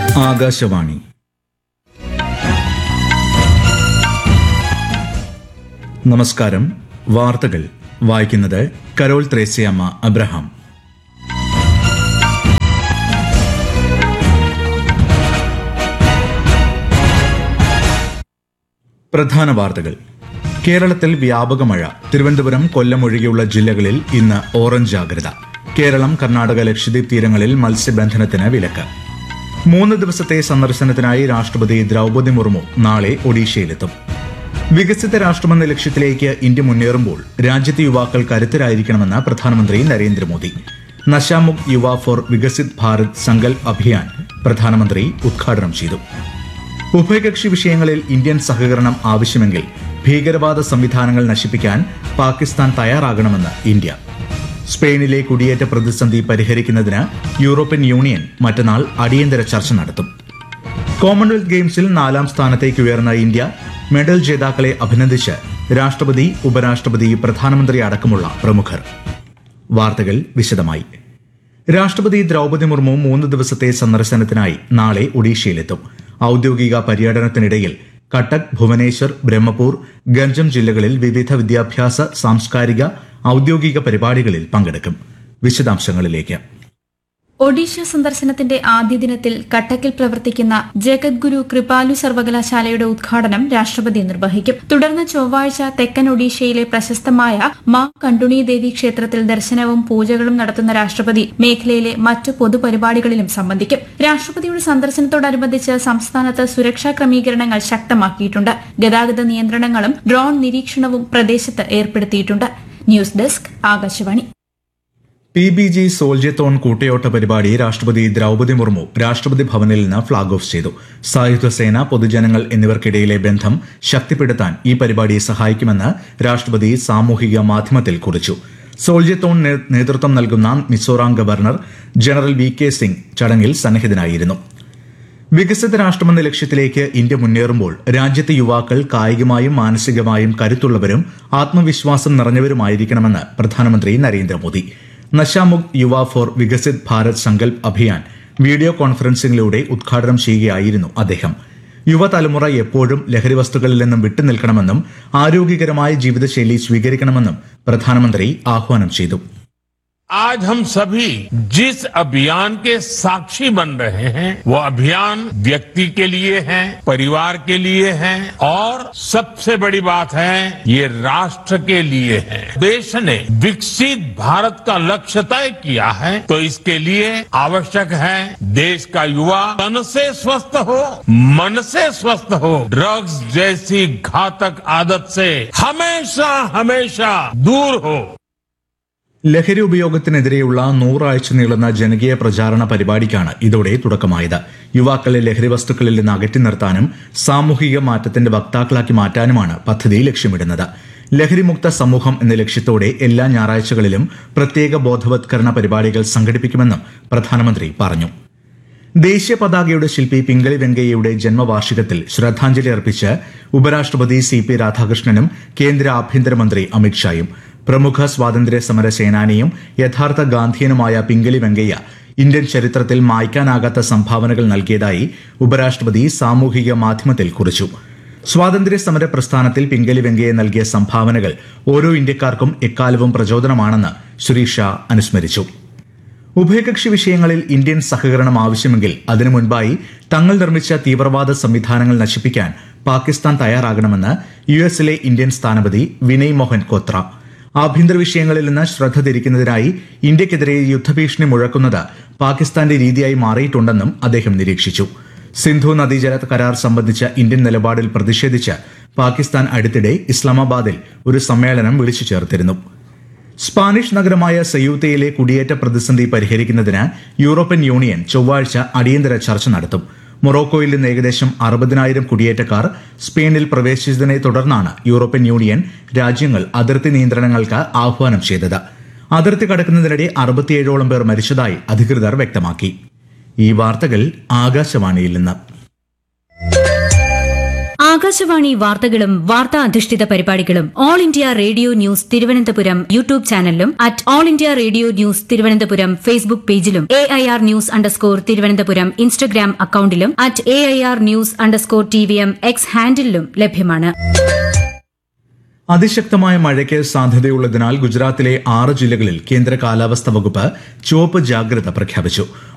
ആകാശവാണി നമസ്കാരം വാർത്തകൾ വായിക്കുന്നത് കരോൾ ത്രേസ്യമ്മ അബ്രഹാം പ്രധാന വാർത്തകൾ കേരളത്തിൽ വ്യാപക മഴ തിരുവനന്തപുരം കൊല്ലം ഒഴികെയുള്ള ജില്ലകളിൽ ഇന്ന് ഓറഞ്ച് ജാഗ്രത കേരളം കർണാടക ലക്ഷദ്വീപ് തീരങ്ങളിൽ മത്സ്യബന്ധനത്തിന് വിലക്ക് മൂന്ന് ദിവസത്തെ സന്ദർശനത്തിനായി രാഷ്ട്രപതി ദ്രൗപദി മുർമു നാളെ ഒഡീഷയിലെത്തും വികസിത രാഷ്ട്രമെന്ന ലക്ഷ്യത്തിലേക്ക് ഇന്ത്യ മുന്നേറുമ്പോൾ രാജ്യത്തെ യുവാക്കൾ കരുത്തരായിരിക്കണമെന്ന് പ്രധാനമന്ത്രി നരേന്ദ്രമോദി നശാമുക് യുവ ഫോർ വികസിത് ഭാരത് സങ്കൽപ് അഭിയാൻ പ്രധാനമന്ത്രി ഉദ്ഘാടനം ചെയ്തു ഉഭയകക്ഷി വിഷയങ്ങളിൽ ഇന്ത്യൻ സഹകരണം ആവശ്യമെങ്കിൽ ഭീകരവാദ സംവിധാനങ്ങൾ നശിപ്പിക്കാൻ പാകിസ്ഥാൻ തയ്യാറാകണമെന്ന് ഇന്ത്യ സ്പെയിനിലെ കുടിയേറ്റ പ്രതിസന്ധി പരിഹരിക്കുന്നതിന് യൂറോപ്യൻ യൂണിയൻ മറ്റന്നാൾ അടിയന്തര ചർച്ച നടത്തും കോമൺവെൽത്ത് ഗെയിംസിൽ നാലാം സ്ഥാനത്തേക്ക് ഉയർന്ന ഇന്ത്യ മെഡൽ ജേതാക്കളെ അഭിനന്ദിച്ച് രാഷ്ട്രപതി ഉപരാഷ്ട്രപതി പ്രധാനമന്ത്രി അടക്കമുള്ള പ്രമുഖർ വാർത്തകൾ വിശദമായി രാഷ്ട്രപതി ദ്രൗപദി മുർമു മൂന്ന് ദിവസത്തെ സന്ദർശനത്തിനായി നാളെ ഒഡീഷയിലെത്തും ഔദ്യോഗിക പര്യടനത്തിനിടയിൽ കട്ടക് ഭുവനേശ്വർ ബ്രഹ്മപൂർ ഗഞ്ചം ജില്ലകളിൽ വിവിധ വിദ്യാഭ്യാസ സാംസ്കാരിക ഔദ്യോഗിക പരിപാടികളിൽ പങ്കെടുക്കും വിശദാംശങ്ങളിലേക്ക് ഒഡീഷ സന്ദർശനത്തിന്റെ ആദ്യ ദിനത്തിൽ കട്ടക്കിൽ പ്രവർത്തിക്കുന്ന ജഗദ്ഗുരു കൃപാലു സർവകലാശാലയുടെ ഉദ്ഘാടനം രാഷ്ട്രപതി നിർവഹിക്കും തുടർന്ന് ചൊവ്വാഴ്ച തെക്കൻ ഒഡീഷയിലെ പ്രശസ്തമായ മാ കണ്ടുണി ദേവി ക്ഷേത്രത്തിൽ ദർശനവും പൂജകളും നടത്തുന്ന രാഷ്ട്രപതി മേഖലയിലെ മറ്റു പൊതുപരിപാടികളിലും സംബന്ധിക്കും രാഷ്ട്രപതിയുടെ സന്ദർശനത്തോടനുബന്ധിച്ച് സംസ്ഥാനത്ത് സുരക്ഷാ ക്രമീകരണങ്ങൾ ശക്തമാക്കിയിട്ടുണ്ട് ഗതാഗത നിയന്ത്രണങ്ങളും ഡ്രോൺ നിരീക്ഷണവും പ്രദേശത്ത് ഏർപ്പെടുത്തിയിട്ടുണ്ട് news desk Akashvani P B G സോൾജത്തോൺ കൂട്ടയോട്ട പരിപാടി രാഷ്ട്രപതി ദ്രൗപദി മുർമു രാഷ്ട്രപതി ഭവനിൽ നിന്ന് ഫ്ളാഗ് ഓഫ് ചെയ്തു സായുധ സേന പൊതുജനങ്ങൾ എന്നിവർക്കിടയിലെ ബന്ധം ശക്തിപ്പെടുത്താൻ ഈ പരിപാടി സഹായിക്കുമെന്ന് രാഷ്ട്രപതി സാമൂഹിക മാധ്യമത്തിൽ കുറിച്ചു സോൾജത്തോൺ നേ- നേതൃത്വം നൽകുന്ന Mizoram governor general V K Singh ചടങ്ങിൽ സന്നിഹിതനായിരുന്നു വികസിത രാഷ്ട്രമെന്ന ലക്ഷ്യത്തിലേക്ക് ഇന്ത്യ മുന്നേറുമ്പോൾ രാജ്യത്തെ യുവാക്കൾ കായികമായും മാനസികമായും കരുത്തുള്ളവരും ആത്മവിശ്വാസം നിറഞ്ഞവരുമായിരിക്കണമെന്ന് പ്രധാനമന്ത്രി നരേന്ദ്രമോദി നശാമുക് യുവ ഫോർ വികസിത് ഭാരത് സങ്കൽപ് അഭിയാൻ വീഡിയോ കോൺഫറൻസിംഗിലൂടെ ഉദ്ഘാടനം ചെയ്യുകയായിരുന്നു അദ്ദേഹം യുവതലമുറ എപ്പോഴും ലഹരി വസ്തുക്കളിൽ നിന്നും വിട്ടുനിൽക്കണമെന്നും ആരോഗ്യകരമായ ജീവിതശൈലി സ്വീകരിക്കണമെന്നും പ്രധാനമന്ത്രി ആഹ്വാനം ചെയ്തു आज हम सभी जिस अभियान के साक्षी बन रहे हैं वो अभियान व्यक्ति के लिए है परिवार के लिए है और सबसे बड़ी बात है ये राष्ट्र के लिए है देश ने विकसित भारत का लक्ष्य तय किया है तो इसके लिए आवश्यक है देश का युवा तन से स्वस्थ हो मन से स्वस्थ हो ड्रग्स जैसी घातक आदत से हमेशा हमेशा दूर हो ലഹരി ഉപയോഗത്തിനെതിരെയുള്ള നൂറാഴ്ച നീളുന്ന ജനകീയ പ്രചാരണ പരിപാടിക്കാണ് ഇതോടെ തുടക്കമായത് യുവാക്കളെ ലഹരി വസ്തുക്കളിൽ നിന്ന് അകറ്റി നിർത്താനും സാമൂഹിക മാറ്റത്തിന്റെ വക്താക്കളാക്കി മാറ്റാനുമാണ് പദ്ധതി ലക്ഷ്യമിടുന്നത് ലഹരിമുക്ത സമൂഹം എന്ന ലക്ഷ്യത്തോടെ എല്ലാ ഞായറാഴ്ചകളിലും പ്രത്യേക ബോധവത്കരണ പരിപാടികൾ സംഘടിപ്പിക്കുമെന്നും പ്രധാനമന്ത്രി പറഞ്ഞു ദേശീയ പതാകയുടെ ശില്പി പിംഗളി വെങ്കയ്യയുടെ ജന്മവാർഷികത്തിൽ ശ്രദ്ധാഞ്ജലി അർപ്പിച്ച് ഉപരാഷ്ട്രപതി സി പി രാധാകൃഷ്ണനും കേന്ദ്ര ആഭ്യന്തരമന്ത്രി അമിത്ഷായും പ്രമുഖ സ്വാതന്ത്ര്യ സമര സേനാനിയും യഥാർത്ഥ ഗാന്ധിയനുമായ പിംഗളി വെങ്കയ്യ ഇന്ത്യൻ ചരിത്രത്തിൽ മായ്ക്കാനാകാത്ത സംഭാവനകൾ നൽകിയതായി ഉപരാഷ്ട്രപതി സാമൂഹിക മാധ്യമത്തിൽ കുറിച്ചു സ്വാതന്ത്ര്യ സമര പ്രസ്ഥാനത്തിൽ പിംഗലി വെങ്കയ്യ നൽകിയ സംഭാവനകൾ ഓരോ ഇന്ത്യക്കാർക്കും എക്കാലവും പ്രചോദനമാണെന്ന് ശ്രീ ഷാ അനുസ്മരിച്ചു ഉഭയകക്ഷി വിഷയങ്ങളിൽ ഇന്ത്യൻ സഹകരണം ആവശ്യമെങ്കിൽ അതിനു മുൻപായി തങ്ങൾ നിർമ്മിച്ച തീവ്രവാദ സംവിധാനങ്ങൾ നശിപ്പിക്കാൻ പാകിസ്ഥാൻ തയ്യാറാകണമെന്ന് യു എസിലെ ഇന്ത്യൻ സ്ഥാനപതി വിനയ് മോഹൻ കോത്ര ആഭ്യന്തര വിഷയങ്ങളിൽ നിന്ന് ശ്രദ്ധ തിരിക്കുന്നതിനായി ഇന്ത്യക്കെതിരെ യുദ്ധഭീഷണി മുഴക്കുന്നത് പാകിസ്ഥാന്റെ രീതിയായി മാറിയിട്ടുണ്ടെന്നും അദ്ദേഹം നിരീക്ഷിച്ചു സിന്ധു നദീജല കരാർ സംബന്ധിച്ച ഇന്ത്യൻ നിലപാടിൽ പ്രതിഷേധിച്ച് പാകിസ്ഥാൻ അടുത്തിടെ ഇസ്ലാമാബാദിൽ ഒരു സമ്മേളനം വിളിച്ചു ചേർത്തിരുന്നു സ്പാനിഷ് നഗരമായ സയൂത്തയിലെ കുടിയേറ്റ പ്രതിസന്ധി പരിഹരിക്കുന്നതിന് യൂറോപ്യൻ യൂണിയൻ ചൊവ്വാഴ്ച അടിയന്തര ചർച്ച നടത്തും മൊറോക്കോയിൽ നിന്ന് ഏകദേശം അറുപതിനായിരം കുടിയേറ്റക്കാർ സ്പെയിനിൽ പ്രവേശിച്ചതിനെ തുടർന്നാണ് യൂറോപ്യൻ യൂണിയൻ രാജ്യങ്ങൾ അതിർത്തി നിയന്ത്രണങ്ങൾക്ക് ആഹ്വാനം ചെയ്തത് അതിർത്തി കടക്കുന്നതിനിടെ അറുപത്തിയേഴോളം പേർ മരിച്ചതായി അധികൃതർ വ്യക്തമാക്കി ഈ വാർത്തകൾ ആകാശവാണിയിൽ നിന്ന് ആകാശവാണി വാർത്തകളും വാർത്താ അധിഷ്ഠിത പരിപാടികളും All India Radio news Thiruvananthapuram YouTube ചാനലിലും at All India Radio news Thiruvananthapuram Facebook പേജിലും A I R news underscore Thiruvananthapuram Instagram അക്കൌണ്ടിലും at A I R news underscore T V M X ഹാൻഡിലും ലഭ്യമാണ് അതിശക്തമായ മഴയ്ക്ക് സാധ്യതയുള്ളതിനാൽ ഗുജറാത്തിലെ ആറ് ജില്ലകളിൽ കേന്ദ്ര കാലാവസ്ഥാ വകുപ്പ് ചുവപ്പ് ജാഗ്രത പ്രഖ്യാപിച്ചു